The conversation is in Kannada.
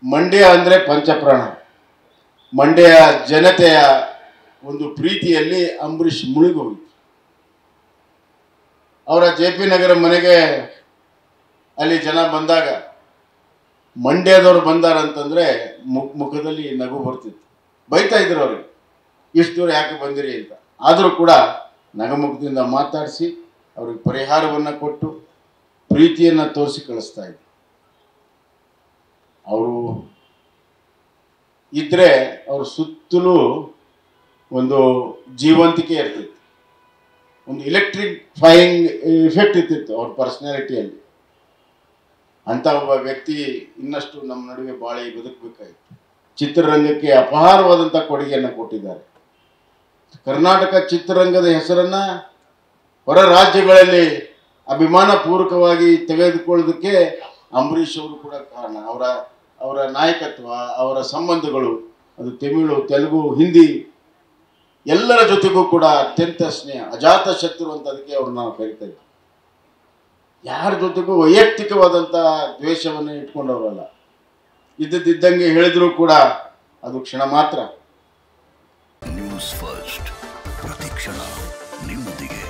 ಮಂಡ್ಯ ಅಂದರೆ ಪಂಚಪ್ರಾಣ ಮಂಡ್ಯ ಜನತೆಯ ಒಂದು ಪ್ರೀತಿಯಲ್ಲಿ ಅಂಬರೀಷ್ ಮುಳುಗೋಗಿತ್ತು ಅವರ ಜೆ ಪಿ ನಗರ ಮನೆಗೆ ಅಲ್ಲಿ ಜನ ಬಂದಾಗ ಮಂಡ್ಯದವ್ರು ಬಂದಾರಂತಂದ್ರೆ ಮುಖ ಮುಖದಲ್ಲಿ ನಗು ಬರ್ತಿತ್ತು ಬೈತಾ ಇದ್ರು ಅವ್ರಿಗೆ ಇಷ್ಟು ದೂರ ಯಾಕೆ ಬಂದಿರಿ ಅಂತ ಆದರೂ ಕೂಡ ನಗಮುಖದಿಂದ ಮಾತಾಡಿಸಿ ಅವ್ರಿಗೆ ಪರಿಹಾರವನ್ನು ಕೊಟ್ಟು ಪ್ರೀತಿಯನ್ನು ತೋರಿಸಿ ಕಳಿಸ್ತಾ ಇದ್ರು ಅವರು ಇದ್ರೆ ಅವ್ರ ಸುತ್ತಲೂ ಒಂದು ಜೀವಂತಿಕೆ ಇರ್ತಿತ್ತು ಒಂದು ಇಲೆಕ್ಟ್ರಿಕ್ ಫೈಯಿಂಗ್ ಇಫೆಕ್ಟ್ ಇರ್ತಿತ್ತು ಅವ್ರ ಪರ್ಸನಾಲಿಟಿಯಲ್ಲಿ ಅಂತ ಒಬ್ಬ ವ್ಯಕ್ತಿ ಇನ್ನಷ್ಟು ನಮ್ಮ ನಡುವೆ ಬಾಳಿ ಬದುಕಬೇಕಾಯಿತು ಚಿತ್ರರಂಗಕ್ಕೆ ಅಪಾರವಾದಂಥ ಕೊಡುಗೆಯನ್ನು ಕೊಟ್ಟಿದ್ದಾರೆ ಕರ್ನಾಟಕ ಚಿತ್ರರಂಗದ ಹೆಸರನ್ನ ಹೊರ ರಾಜ್ಯಗಳಲ್ಲಿ ಅಭಿಮಾನ ಪೂರ್ವಕವಾಗಿ ತೆಗೆದುಕೊಳ್ಳೋದಕ್ಕೆ ಅಂಬರೀಷ್ ಅವರು ಕೂಡ ಕಾರಣ ಅವರ ಅವರ ನಾಯಕತ್ವ ಅವರ ಸಂಬಂಧಗಳು ಅದು ತಮಿಳು ತೆಲುಗು ಹಿಂದಿ ಎಲ್ಲರ ಜೊತೆಗೂ ಕೂಡ ಅತ್ಯಂತ ಸ್ನೇಹ ಅಜಾತ ಶತ್ರು ಅಂತ ಅದಕ್ಕೆ ಅವ್ರನ್ನ ನಾವು ಕರಿತಾ ಇದ್ವಿ ಯಾರ ಜೊತೆಗೂ ವೈಯಕ್ತಿಕವಾದಂಥ ದ್ವೇಷವನ್ನು ಇಟ್ಕೊಂಡವರಲ್ಲ ಇದ್ದದ್ದಿದ್ದಂಗೆ ಹೇಳಿದ್ರು ಕೂಡ ಅದು ಕ್ಷಣ ಮಾತ್ರ ನ್ಯೂಸ್ ಫಸ್ಟ್ ಪ್ರತಿಕ್ಷಣ ನಿಮ್ಮೊಂದಿಗೆ